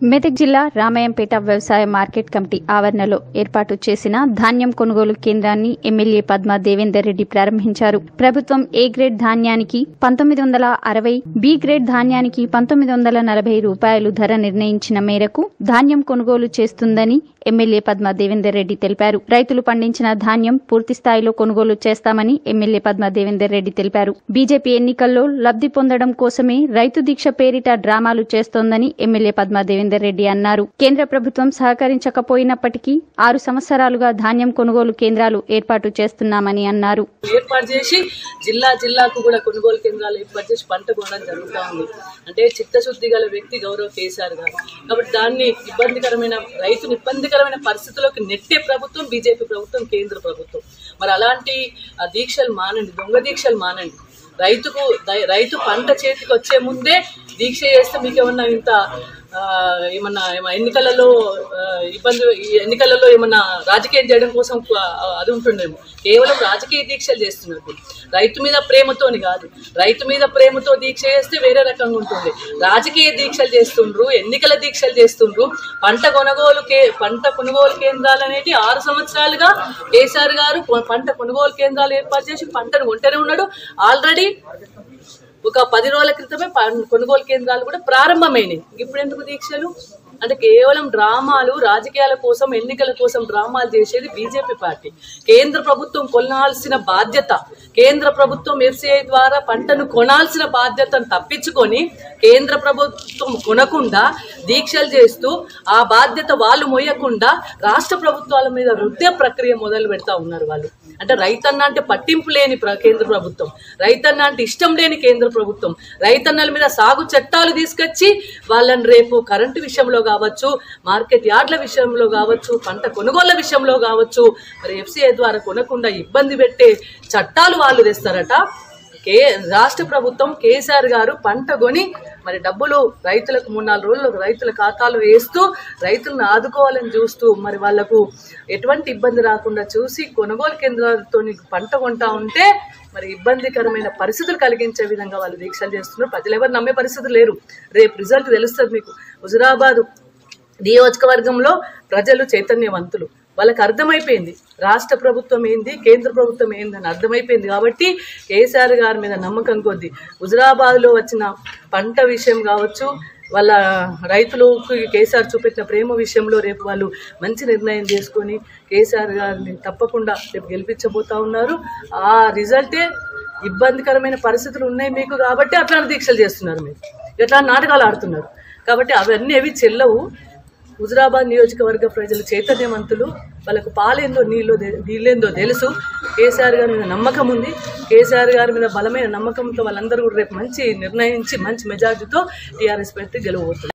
మెదక్ జిల్లా రామాయంపేట వ్యవసాయ market committee ఆవరణలో ఏర్పాటు చేసిన ధాన్యం కొనుగోలు కేంద్రాన్ని ఎమ్మెల్యే పద్మా దేవేందర్ రెడ్డి ప్రారంభించారు ప్రభుత్వం ఏ గ్రేడ్ ధాన్యానికి పంతొమ్మిది వందల అరవై బి గ్రేడ్ ధాన్యానికి పంతొమ్మిది వందల నలభై రూపాయలు ధర నిర్ణయించిన మేరకు ధాన్యం కొనుగోలు చేస్తుందని ఎమ్మెల్యే పద్మా దేవేందర్ రెడ్డి తెలిపారు రైతులు పండించిన ధాన్యం పూర్తి స్థాయిలో కొనుగోలు చేస్తామని ఎమ్మెల్యే పద్మా దేవేందర్ రెడ్డి తెలిపారు బీజేపీ ఎన్నికల్లో లబ్ధి పొందడం కోసమే రైతు దీక్ష పేరిట డ్రామాలు చేస్తోందని ఎమ్మెల్యే పద్మా దేవేందర్ రెడ్డి అన్నారు కేంద్ర ప్రభుత్వం సహకరించకపోయినప్పటికీ ఆరు సంవత్సరాలుగా ధాన్యం కొనుగోలు కేంద్రాలు ఏర్పాటు చేస్తున్నామని అన్నారు ఏర్పాటు చేసి జిల్లా జిల్లాకు కూడా కొనుగోలు కేంద్రాలు ఏర్పాటు చేసి పంట కొనడం జరుగుతూ ఉంది అంటే చిత్తశుద్ధి గల వ్యక్తి గౌరవ కేసీఆర్ గారు కాబట్టి దాన్ని ఇబ్బందికరమైన రైతును ఇబ్బందికరమైన పరిస్థితుల్లోకి నెట్టే ప్రభుత్వం బీజేపీ ప్రభుత్వం కేంద్ర ప్రభుత్వం మరి అలాంటి ఆ, దీక్షలు మానండి దొంగ దీక్షలు మానండి రైతుకు దై- రైతు పంట చేతికి వచ్చే ముందే దీక్ష చేస్తే మీకు ఏమన్నా ఇంత ఆ, ఏమన్నా ఏమన్నా ఎన్నికలలో ఆ, ఇబ్బంది ఈ ఎన్నికలలో ఏమన్నా రాజకీయం చేయడం కోసం ఆ, అది ఉంటుండేమో కేవలం రాజకీయ దీక్షలు చేస్తున్నారు రైతు మీద ప్రేమతోని కాదు రైతు మీద ప్రేమతో దీక్ష చేస్తే వేరే రకంగా ఉంటుంది రాజకీయ దీక్షలు చేస్తుండ్రు ఎన్నికల దీక్షలు చేస్తుండ్రు పంట కొనుగోలు కే పంట కొనుగోలు కేంద్రాలు అనేవి ఆరు సంవత్సరాలుగా కేసీఆర్ గారు కొ- పంట కొనుగోలు కేంద్రాలు ఏర్పాటు చేసి పంటను కొంటూనే ఉన్నాడు ఆల్రెడీ ఒక పది రోజుల క్రితమే ప- కొనుగోలు కేంద్రాలు కూడా ప్రారంభమైనాయి ఇప్పుడు ఎందుకు దీక్షలు అంటే కేవలం డ్రామాలు రాజకీయాల కోసం ఎన్నికల కోసం డ్రామాలు చేసేది బీజేపీ పార్టీ కేంద్ర ప్రభుత్వం కొనాల్సిన బాధ్యత కేంద్ర ప్రభుత్వం ఎఫ్సిఐ ద్వారా పంటను కొనాల్సిన బాధ్యతను తప్పించుకొని కేంద్ర ప్రభుత్వం కొనకుండా దీక్షలు చేస్తూ ఆ బాధ్యత వాళ్ళు మోయకుండా రాష్ట్ర ప్రభుత్వాల మీద రుద్దే ప్రక్రియ మొదలు పెడతా ఉన్నారు వాళ్ళు అంటే రైతన్న అంటే పట్టింపు లేని ప్ర- కేంద్ర ప్రభుత్వం రైతన్న అంటే ఇష్టం లేని కేంద్ర ప్రభుత్వం రైతన్నల మీద సాగు చట్టాలు తీసుకొచ్చి వాళ్ళని రేపు కరెంటు విషయంలో కావచ్చు మార్కెట్ యార్డ్ల విషయంలో కావచ్చు పంట కొనుగోళ్ల విషయంలో కావచ్చు మరి ఎఫ్సిఐ ద్వారా కొనకుండా ఇబ్బంది పెట్టే చట్టాలు వాళ్ళు తెస్తారట కే రాష్ట్ర ప్రభుత్వం కేసీఆర్ గారు పంట కొని మరి డబ్బులు రైతులకు మూడు నాలుగు రోజులు రైతుల ఖాతాలో వేస్తూ రైతులను ఆదుకోవాలని చూస్తూ మరి వాళ్లకు ఎటువంటి ఇబ్బంది రాకుండా చూసి కొనుగోలు కేంద్రాలతో పంట కొంటా ఉంటే మరి ఇబ్బందికరమైన పరిస్థితులు కలిగించే విధంగా వాళ్ళు దీక్షలు చేస్తున్నారు ప్రజలు ఎవరు నమ్మే పరిస్థితులు లేరు రేపు రిజల్ట్ తెలుస్తుంది మీకు హుజురాబాదు నియోజకవర్గంలో ప్రజలు చైతన్యవంతులు వాళ్ళకి అర్థమైపోయింది రాష్ట్ర ప్రభుత్వం ఏంది కేంద్ర ప్రభుత్వం ఏంది అని అర్థమైపోయింది కాబట్టి కేసీఆర్ గారి మీద నమ్మకం కొద్దీ హుజురాబాద్లో వచ్చిన పంట విషయం కావచ్చు వాళ్ళ రైతులకు కేసీఆర్ చూపెట్టిన ప్రేమ విషయంలో రేపు వాళ్ళు మంచి నిర్ణయం చేసుకొని కేసీఆర్ గారిని తప్పకుండా రేపు గెలిపించబోతా ఉన్నారు ఆ రిజల్టే ఇబ్బందికరమైన పరిస్థితులు ఉన్నాయి మీకు కాబట్టి అట్లాంటి దీక్షలు చేస్తున్నారు మీరు ఇట్లా నాటకాలు ఆడుతున్నారు కాబట్టి అవన్నీ అవి చెల్లవు హుజురాబాద్ నియోజకవర్గ ప్రజలు చైతన్యవంతులు వాళ్ళకు పాలేందో నీళ్ళు నీళ్ళేందో తెలుసు కేసీఆర్ గారి మీద నమ్మకం ఉంది కేసీఆర్ గారి మీద బలమైన నమ్మకంతో వాళ్ళందరూ కూడా రేపు మంచి నిర్ణయించి మంచి మెజార్టీతో టీఆర్ఎస్ పెట్టి గెలవబోతున్నారు